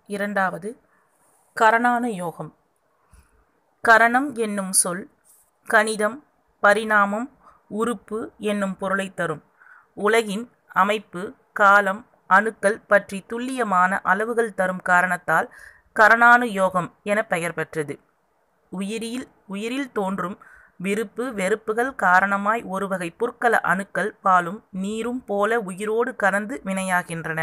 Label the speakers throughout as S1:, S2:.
S1: இரண்டாவது கரணான யோகம் கரணம் என்னும் சொல் கணிதம் பரிணாமம் உறுப்பு என்னும் பொருளைத் தரும் உலகின் அமைப்பு காலம் அணுக்கள் பற்றி துல்லியமான அளவுகள் தரும் காரணத்தால் கரணானு யோகம் என பெயர் பெற்றது உயிரில் உயிரில் தோன்றும் விருப்பு வெறுப்புகள் காரணமாய் ஒருவகை புற்கல அணுக்கள் பாலும் நீரும் போல உயிரோடு கலந்து வினையாகின்றன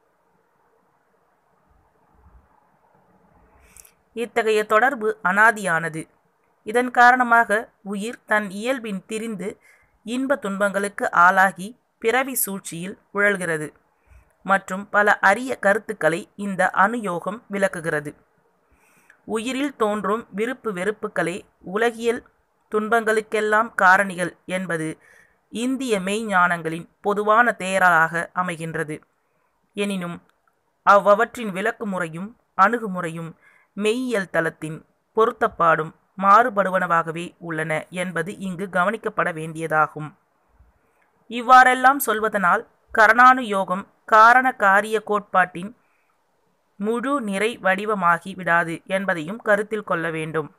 S1: இத்தகைய தொடர்பு அனாதியானது இதன் காரணமாக உயிர் தன் இயல்பின் திரிந்து இன்ப துன்பங்களுக்கு ஆளாகி பிறவி சூழ்ச்சியில் உழல்கிறது மற்றும் பல அரிய கருத்துக்களை இந்த அணுயோகம் விளக்குகிறது உயிரில் தோன்றும் விருப்பு வெறுப்புகளே உலகியல் துன்பங்களுக்கெல்லாம் காரணிகள் என்பது இந்திய மெய்ஞானங்களின் பொதுவான தேரலாக அமைகின்றது எனினும் அவ்வவற்றின் விளக்கு முறையும் அணுகுமுறையும் மெய்யியல் தளத்தின் பொருத்தப்பாடும் மாறுபடுவனவாகவே உள்ளன என்பது இங்கு கவனிக்கப்பட வேண்டியதாகும் இவ்வாறெல்லாம் சொல்வதனால் கரணானு யோகம் காரண காரிய கோட்பாட்டின் முழு நிறை வடிவமாகி விடாது என்பதையும் கருத்தில் கொள்ள வேண்டும்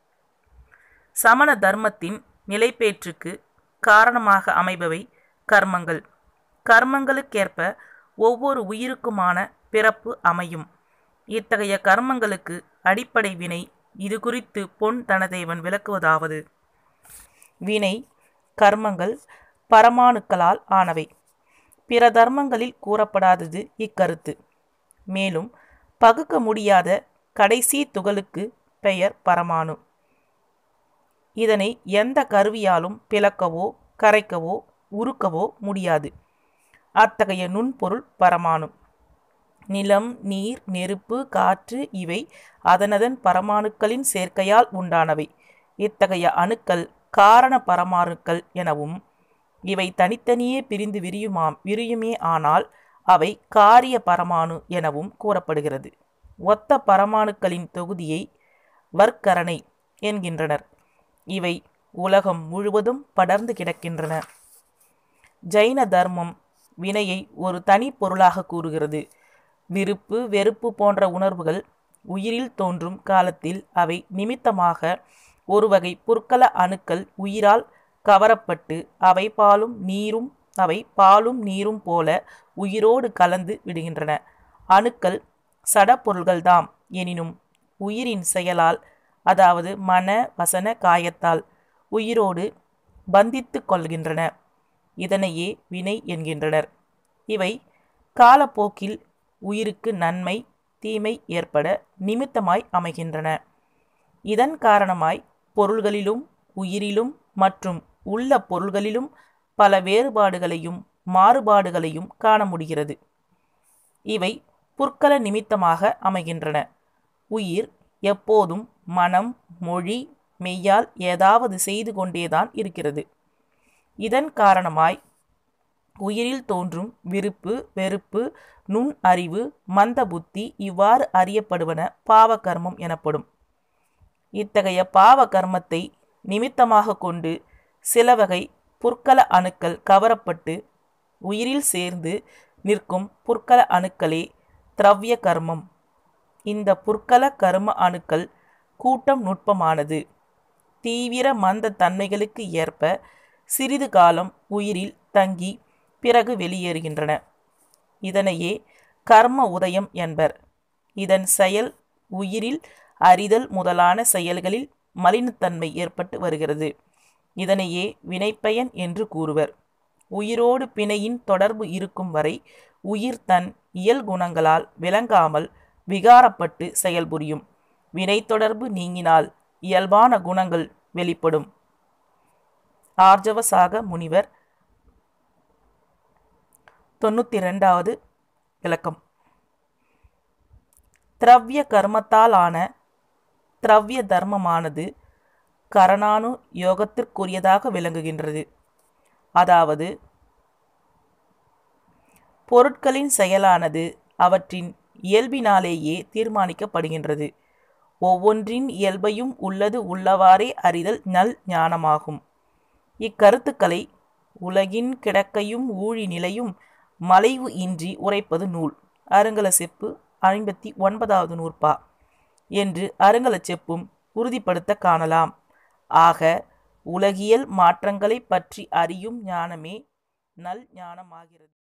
S1: சமண தர்மத்தின் நிலைப்பேற்றுக்கு காரணமாக அமைபவை கர்மங்கள் கர்மங்களுக்கேற்ப ஒவ்வொரு உயிருக்குமான பிறப்பு அமையும் இத்தகைய கர்மங்களுக்கு அடிப்படை வினை இது குறித்து பொன் தனதேவன் விளக்குவதாவது வினை கர்மங்கள் பரமாணுக்களால் ஆனவை பிற தர்மங்களில் கூறப்படாதது இக்கருத்து மேலும் பகுக்க முடியாத கடைசி துகளுக்கு பெயர் பரமாணு இதனை எந்த கருவியாலும் பிளக்கவோ கரைக்கவோ உருக்கவோ முடியாது அத்தகைய நுண்பொருள் பரமாணு நிலம் நீர் நெருப்பு காற்று இவை அதனதன் பரமாணுக்களின் சேர்க்கையால் உண்டானவை இத்தகைய அணுக்கள் காரண பரமாணுக்கள் எனவும் இவை தனித்தனியே பிரிந்து விரியுமாம் விரியுமே ஆனால் அவை காரிய பரமாணு எனவும் கூறப்படுகிறது ஒத்த பரமாணுக்களின் தொகுதியை வர்க்கரணை என்கின்றனர் இவை உலகம் முழுவதும் படர்ந்து கிடக்கின்றன ஜைன தர்மம் வினையை ஒரு தனி பொருளாக கூறுகிறது விருப்பு வெறுப்பு போன்ற உணர்வுகள் உயிரில் தோன்றும் காலத்தில் அவை நிமித்தமாக ஒரு வகை புற்கல அணுக்கள் உயிரால் கவரப்பட்டு அவை பாலும் நீரும் அவை பாலும் நீரும் போல உயிரோடு கலந்து விடுகின்றன அணுக்கள் சடப்பொருள்கள்தாம் எனினும் உயிரின் செயலால் அதாவது மன வசன காயத்தால் உயிரோடு பந்தித்து கொள்கின்றன இதனையே வினை என்கின்றனர் இவை காலப்போக்கில் உயிருக்கு நன்மை தீமை ஏற்பட நிமித்தமாய் அமைகின்றன இதன் காரணமாய் பொருள்களிலும் உயிரிலும் மற்றும் உள்ள பொருள்களிலும் பல வேறுபாடுகளையும் மாறுபாடுகளையும் காண முடிகிறது இவை புற்கல நிமித்தமாக அமைகின்றன உயிர் எப்போதும் மனம் மொழி மெய்யால் ஏதாவது செய்து கொண்டேதான் இருக்கிறது இதன் காரணமாய் உயிரில் தோன்றும் விருப்பு வெறுப்பு நுண் அறிவு மந்த புத்தி இவ்வாறு அறியப்படுவன பாவ கர்மம் எனப்படும் இத்தகைய பாவ கர்மத்தை நிமித்தமாக கொண்டு சில வகை புற்கல அணுக்கள் கவரப்பட்டு உயிரில் சேர்ந்து நிற்கும் புற்கல அணுக்களே திரவிய கர்மம் இந்த புற்கல கர்ம அணுக்கள் கூட்டம் நுட்பமானது தீவிர மந்த தன்மைகளுக்கு ஏற்ப சிறிது காலம் உயிரில் தங்கி பிறகு வெளியேறுகின்றன இதனையே கர்ம உதயம் என்பர் இதன் செயல் உயிரில் அறிதல் முதலான செயல்களில் மலினத்தன்மை ஏற்பட்டு வருகிறது இதனையே வினைப்பயன் என்று கூறுவர் உயிரோடு பிணையின் தொடர்பு இருக்கும் வரை உயிர் தன் இயல் குணங்களால் விளங்காமல் விகாரப்பட்டு செயல்புரியும் வினை தொடர்பு நீங்கினால் இயல்பான குணங்கள் வெளிப்படும் ஆர்ஜவசாக முனிவர் தொண்ணூற்றி ரெண்டாவது விளக்கம் திரவிய கர்மத்தால் ஆன திரவிய தர்மமானது கரணானு யோகத்திற்குரியதாக விளங்குகின்றது அதாவது பொருட்களின் செயலானது அவற்றின் இயல்பினாலேயே தீர்மானிக்கப்படுகின்றது ஒவ்வொன்றின் இயல்பையும் உள்ளது உள்ளவாறே அறிதல் நல் ஞானமாகும் இக்கருத்துக்களை உலகின் கிடக்கையும் ஊழி நிலையும் மலைவு இன்றி உரைப்பது நூல் அருங்கல செப்பு ஐம்பத்தி ஒன்பதாவது நூற்பா என்று அருங்கலச்செப்பும் உறுதிப்படுத்த காணலாம் ஆக உலகியல் மாற்றங்களைப் பற்றி அறியும் ஞானமே நல் ஞானமாகிறது